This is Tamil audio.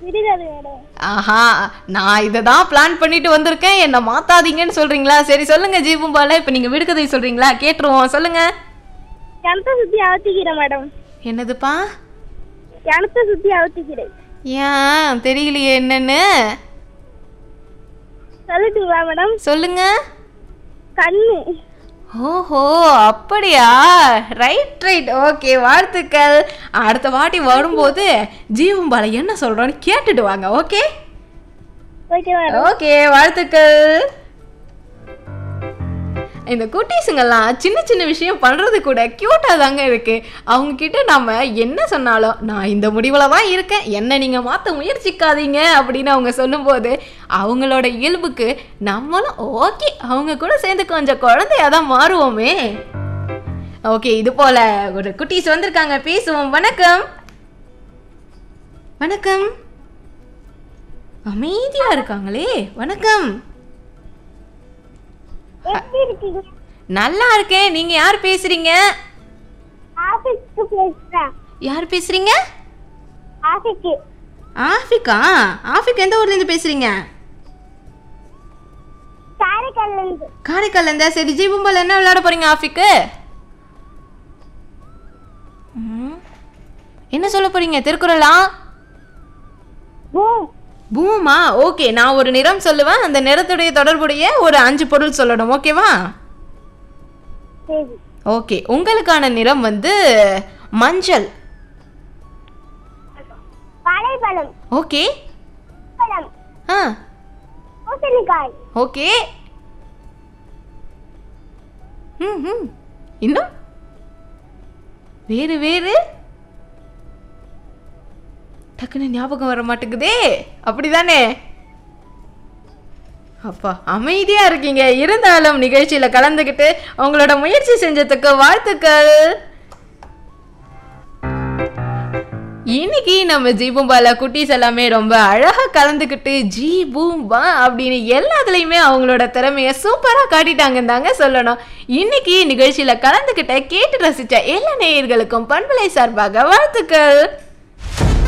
விடுதலை மேடம் ஆஹா நான் இதை தான் பிளான் பண்ணிட்டு வந்திருக்கேன் என்னை மாத்தாதீங்கன்னு சொல்றீங்களா சரி சொல்லுங்க ஜீபும்பால இப்போ நீங்க விடுகதை சொல்றீங்களா கேட்டுருவோம் சொல்லுங்க கிணத்தை சுத்தி அவுத்திக்கிறேன் மேடம் என்னதுப்பா கிணத்தை சுத்தி அவுத்திக்கிறேன் ஏன் தெரியலையே என்னன்னு சொல்லட்டுங்களா மேடம் சொல்லுங்க கண்ணு ஓஹோ அப்படியா ரைட் ரைட் ஓகே வாழ்த்துக்கள் அடுத்த வாட்டி வரும்போது ஜீவம்பால என்ன சொல்றோன்னு கேட்டுட்டு வாங்க ஓகே ஓகே மேடம் ஓகே வாழ்த்துக்கள் இந்த குட்டீஸுங்கெல்லாம் சின்ன சின்ன விஷயம் பண்ணுறது கூட க்யூட்டாக தாங்க இருக்கு அவங்க கிட்ட நம்ம என்ன சொன்னாலும் நான் இந்த முடிவில் தான் இருக்கேன் என்ன நீங்கள் மாற்ற முயற்சிக்காதீங்க அப்படின்னு அவங்க சொல்லும்போது அவங்களோட இயல்புக்கு நம்மளும் ஓகே அவங்க கூட சேர்ந்து கொஞ்சம் குழந்தையா தான் மாறுவோமே ஓகே இது போல ஒரு குட்டீஸ் வந்திருக்காங்க பேசுவோம் வணக்கம் வணக்கம் அமைதியா இருக்காங்களே வணக்கம் எப்படி இருக்கீங்க நல்லா இருக்கேன் நீங்க யார் பேசுறீங்க ஆஃபீஸ்க்கு பேசுறேன் யார் பேசுறீங்க ஆஃபீஸ்க்கு ஆஃபிகா ஆஃபிக் எந்த ஊர்ல இருந்து பேசுறீங்க காரைக்கால்ல இருந்து காரைக்கால்ல இருந்தா சரி ஜீபும்பால் என்ன விளையாட போறீங்க ஆஃபிக்கு ம். என்ன சொல்ல போறீங்க திருக்குறளா பூம் பூமா ஓகே நான் ஒரு நிறம் சொல்லுவேன் அந்த நிறத்துடைய தொடர்புடைய ஒரு அஞ்சு பொருள் சொல்லணும் ஓகேவா சரி ஓகே உங்களுக்கான நிறம் வந்து மஞ்சள் வாழைப்பழம் ஓகே பழம் ஆ பூசணிக்காய் ஓகே ம் ம் இன்னும் வேறு வேறு டக்குன்னு ஞாபகம் வர மாட்டேங்குதே அப்படிதானே அப்பா அமைதியா இருக்கீங்க இருந்தாலும் நிகழ்ச்சியில கலந்துக்கிட்டு உங்களோட முயற்சி செஞ்சதுக்கு வாழ்த்துக்கள் இன்னைக்கு நம்ம ஜீபூம்பால குட்டீஸ் எல்லாமே ரொம்ப அழகா கலந்துக்கிட்டு ஜீ பூம்பா அப்படின்னு எல்லாத்துலயுமே அவங்களோட திறமைய சூப்பரா காட்டிட்டாங்கன்னு தாங்க சொல்லணும் இன்னைக்கு நிகழ்ச்சியில கலந்துக்கிட்ட கேட்டு ரசிச்ச எல்லா நேயர்களுக்கும் பண்பலை சார்பாக வாழ்த்துக்கள்